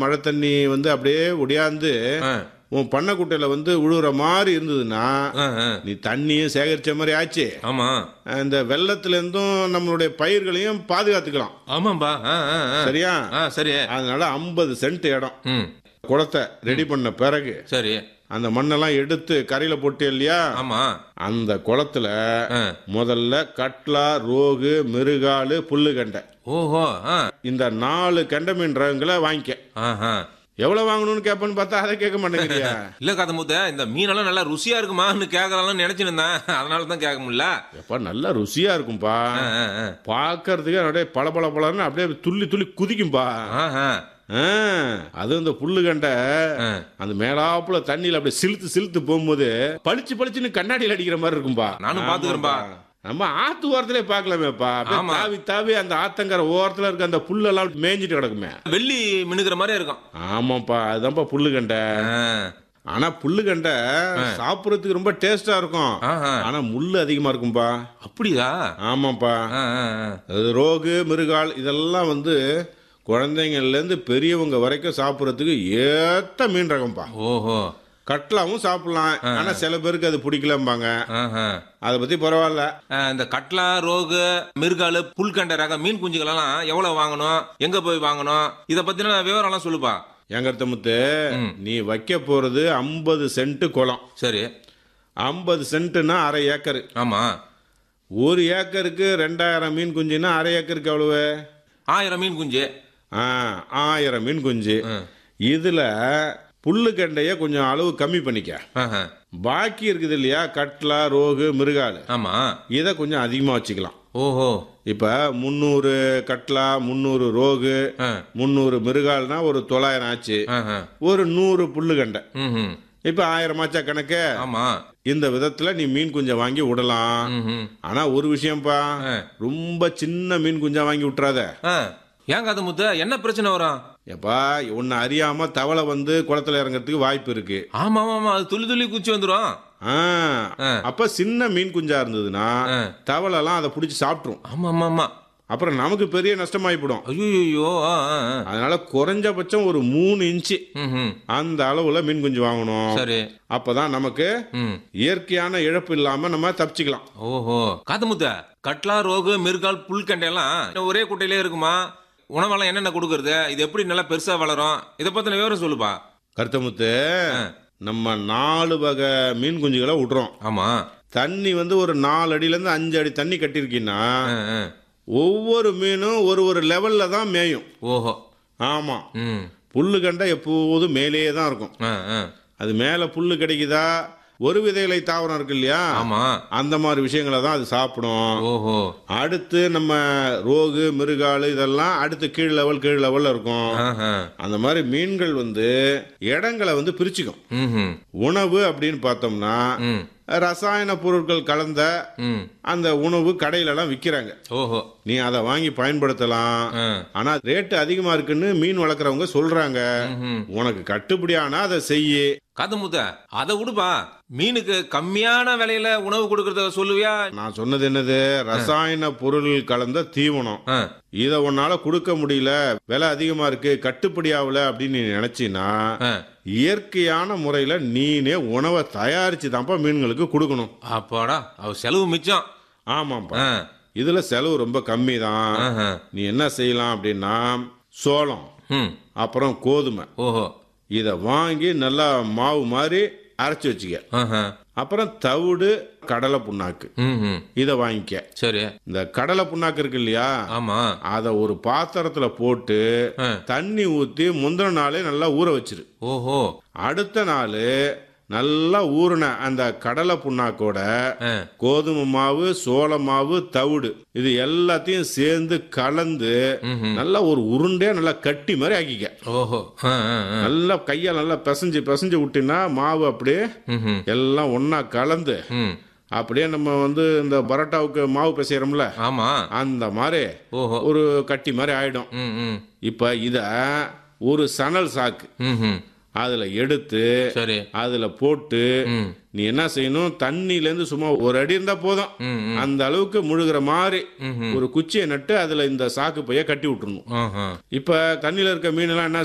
மழை தண்ணி வந்து அப்படியே ஒடியாந்து ஆ, உன் பண்ணைக்குட்டையில வந்து விழுகிற மாதிரி இருந்ததுன்னா ஆ, ஆ. நீ தண்ணியும் சேகரிச்ச மாதிரி ஆச்சு ஆமா இந்த வெள்ளத்துல இருந்தும் நம்மளுடைய பயிர்களையும் பாதுகாத்துக்கலாம் ஆமாம்பா ஆ, ஆ, ஆ. சரியா ஆ சரி அதனால ஐம்பது சென்ட் இடம் ம் குளத்தை ரெடி பண்ண பிறகு சரி அந்த மண்ணெல்லாம் எடுத்து கரையில போட்டு இல்லையா ஆமா அந்த குளத்துல ஆ. முதல்ல கட்லா ரோகு மிருகாலு புல்லுகண்டை ஓஹோ ஆ இந்த நாலு கெண்டை மீன் ரகங்களை வாங்கிக்க ஆஹா எவ்வளவு வாங்கணும்னு கேட்பேன்னு பார்த்தா அதை கேட்க மாட்டேங்கிறியா இல்ல காதமுத்த இந்த மீனெல்லாம் நல்லா ருசியா இருக்குமான்னு கேட்கலாம் நினைச்சிருந்தேன் அதனால தான் கேட்க முடியல எப்பா நல்லா ருசியா இருக்கும்பா ஆ, ஆ, ஆ. பார்க்கறதுக்கு அப்படியே பள பள பளன்னு அப்படியே துள்ளி துள்ளி குதிக்கும்பா ஆஹா. ஆ, அதுவும் இந்த புல்லுகண்டை ஆ. அந்த மேலாப்புல தண்ணியில அப்படியே சிலுத்து சிலுத்து போகும்போது பளிச்சு பளிச்சுன்னு கண்ணாடியில் அடிக்கிற மாதிரி இருக்கும்பா நானும் பாத்துக்கிறேன்பா. ஆமாப்பா. நம்ம ஆத்து ஓரத்திலே பார்க்கலாமேப்பா அப்படியே ஆமா. தாவி தாவி அந்த ஆத்தங்கர ஓரத்துல இருக்க அந்த புல்லெல்லாம் மேய்ஞ்சிட்டு கிடக்குமே வெள்ளி மினுக்கிற மாதிரியே இருக்கும் ஆமாப்பா அதுதான்ப்பா புல்லுகண்டை ஆ. ஆனா புல்லுகண்டை சாப்பிடறதுக்கு ரொம்ப டேஸ்டா இருக்கும் ஆஹா. ஆனா முள்ளு அதிகமா இருக்கும்பா அப்படியா ஆமாப்பா ஆ, ஆ, ஆ. அது ரோகு மிருகால் இதெல்லாம் வந்து குழந்தைங்கள்ல இருந்து பெரியவங்க வரைக்கும் சாப்பிடறதுக்கு ஏத்த மீன் ரகம்பா ஓஹோ கட்லாவும் சாப்பிடலாம் ஆனா சில பேருக்கு அது பிடிக்கலம்பாங்க ஆஹா. அதை பத்தி பரவாயில்ல ஆ, இந்த கட்லா ரோகு மிருகாலு புல்கண்ட ரக மீன் குஞ்சுகள் எல்லாம் எவ்வளவு வாங்கணும் எங்க போய் வாங்கணும் இத பத்தின விவரம் எல்லாம் சொல்லுப்பா எங்கர்த்த முத்து நீ வைக்க போறது ஐம்பது சென்ட் குளம் சரி ஐம்பது சென்ட்னா அரை ஏக்கர் ஆமா ஒரு ஏக்கருக்கு ரெண்டாயிரம் மீன் குஞ்சுன்னா அரை ஏக்கருக்கு எவ்வளவு ஆயிரம் மீன் குஞ்சு ஆ, ஆயிரம் மீன் குஞ்சு இதுல புல்லுக்கண்டைய கொஞ்சம் அளவு கம்மி பண்ணிக்க ஆஹா. பாக்கி இருக்குது இல்லையா கட்லா ரோகு மிருகால் ஆமா இதை கொஞ்சம் அதிகமாக வச்சுக்கலாம் ஓஹோ இப்போ முந்நூறு கட்லா முந்நூறு ரோகு ஆ. முந்நூறு மிருகால்னா ஒரு தொள்ளாயிரம் ஆச்சு ஆஹா. ஒரு நூறு புல்லுகண்டை ம்ஹும். இப்போ ஆயிரம் ஆச்சா கணக்கு ஆமா இந்த விதத்துல நீ மீன் குஞ்சை வாங்கி விடலாம் ம்ஹும். ஆனா ஒரு விஷயம்ப்பா ஆ. ரொம்ப சின்ன மீன் குஞ்சா வாங்கி விட்டுறாத ஆ. ஏன் காது முத்த என்ன பிரச்சனை வரும் எப்பா உன்னை அறியாம தவளை வந்து குளத்துல இறங்கறதுக்கு வாய்ப்பு இருக்கு ஆமா ஆமா ஆமா அது துள்ளி துள்ளி குச்சி வந்துரும் ஆ, ஆ. அப்ப சின்ன மீன் குஞ்சா இருந்ததுன்னா ஆ. தவளைலாம் அதை பிடிச்சி சாப்பிட்ரும் ஆமா ஆமா ஆமா அப்புறம் நமக்கு பெரிய நஷ்டமாயிப்படும் ஐயோ அதனால குறைஞ்சபட்சம் ஒரு மூணு இன்ச்சு அந்த அளவுல மீன் குஞ்சு வாங்கணும் சரி அப்பதான் நமக்கு ம் இயற்கையான இழப்பு இல்லாம நம்ம தப்பிச்சுக்கலாம் ஓஹோ காதமுத்த கட்லா ரோகு மிருகால் புல்கண்டை எல்லாம் ஒரே குட்டையிலே இருக்குமா உணவெல்லாம் என்னென்ன கொடுக்கறது இது எப்படி நல்லா பெருசா வளரும் இதை பத்தின விவரம் சொல்லுப்பா கருத்தமுத்து நம்ம நாலு வகை மீன் குஞ்சுகளை விடுறோம் ஆமா தண்ணி வந்து ஒரு நாலு அடியில இருந்து அஞ்சு அடி தண்ணி கட்டிருக்கீங்கன்னா ஆ, ஆ. ஒவ்வொரு மீனும் ஒரு ஒரு லெவல்ல தான் மேயும் ஓஹோ ஆமா ம் புல்லு கண்டா எப்போதும் மேலேயே தான் இருக்கும் ஆ, ஆ. அது மேல புல்லு கிடைக்குதா ஒரு விதைகளை தாவரம் இருக்கு இல்லையா ஆமா அந்த மாதிரி விஷயங்களை தான் அது சாப்பிடும் ஓஹோ அடுத்து நம்ம ரோகு மிருகாலு இதெல்லாம் அடுத்து கீழ் லெவல் கீழ் லெவல்ல இருக்கும் ஆஹா. அந்த மாதிரி மீன்கள் வந்து இடங்களை வந்து பிரிச்சுக்கும் ம்ஹும். உணவு அப்படின்னு பார்த்தோம்னா ம் ரசாயன பொருட்கள் கலந்த ம் அந்த உணவு கடையில எல்லாம் விற்கிறாங்க ஓஹோ நீ அதை வாங்கி பயன்படுத்தலாம் ஆ. ஆனா ரேட்டு அதிகமா இருக்குன்னு மீன் வளர்க்குறவங்க சொல்றாங்க ம்ஹும். உனக்கு கட்டுப்படியானா அதை செய்யு காதமுத்த அதை விடுப்பா மீனுக்கு கம்மியான விலையில உணவு கொடுக்கறத சொல்லுவியா நான் சொன்னது என்னது ரசாயன பொருள் கலந்த தீவனம் ஆ. இதை உன்னால கொடுக்க முடியல விலை அதிகமா இருக்கு கட்டுப்படி ஆகல அப்படின்னு நீ நினைச்சினா ஆ. இயற்கையான முறையில நீனே உணவை தயாரிச்சு தான்ப்பா மீன்களுக்கு கொடுக்கணும் அப்பாடா அவ செலவு மிச்சம் ஆமாப்பா ஆ. இதுல செலவு ரொம்ப கம்மி தான் ஆஹா. நீ என்ன செய்யலாம் அப்படின்னா சோளம் ம் அப்புறம் கோதுமை ஓஹோ இதை வாங்கி நல்லா மாவு மாதிரி அரைச்சி வச்சுக்க ஆஹா. அப்புறம் தவிடு கடலை புண்ணாக்கு ம்ஹும். இதை வாங்கிக்க சரி இந்த கடலை புண்ணாக்கு இருக்கு இல்லையா ஆமா அதை ஒரு பாத்திரத்துல போட்டு ஆ. தண்ணி ஊத்தி முந்தின நாளே நல்லா ஊற வச்சிரு ஓஹோ அடுத்த நாள் நல்லா ஊறின அந்த கடலை புண்ணாக்கோட ஆ. கோதுமை மாவு சோள மாவு தவிடு இது எல்லாத்தையும் சேர்ந்து கலந்து நல்லா ஒரு உருண்டையா நல்லா கட்டி மாதிரி ஆக்கிக்க ஓஹோ ஆ, ஆ, ஆ. நல்லா கையால் நல்லா பிசைஞ்சு பிசைஞ்சு விட்டினா மாவு அப்படியே ம்ஹும். எல்லாம் ஒண்ணா கலந்து ம் அப்படியே நம்ம வந்து இந்த பரோட்டாவுக்கு மாவு பிசைகிறோம்ல ஆமா அந்த மாதிரி ஓஹோ ஒரு கட்டி மாதிரி ஆயிடும் ம் ம் இப்ப இத ஒரு சணல் சாக்கு ம்ஹும். அதுல எடுத்து சரி அதுல போட்டு ம் நீ என்ன செய்யணும் தண்ணியில இருந்து சும்மா ஒரு அடி இருந்தா போதும் ம் ம். அந்த அளவுக்கு முழுகிற மாதிரி ம்ஹும். ஒரு குச்சியை நட்டு அதுல இந்த சாக்கு பைய கட்டி விட்டுறணும் ஆஹா. இப்ப தண்ணியில இருக்க மீன் எல்லாம் என்ன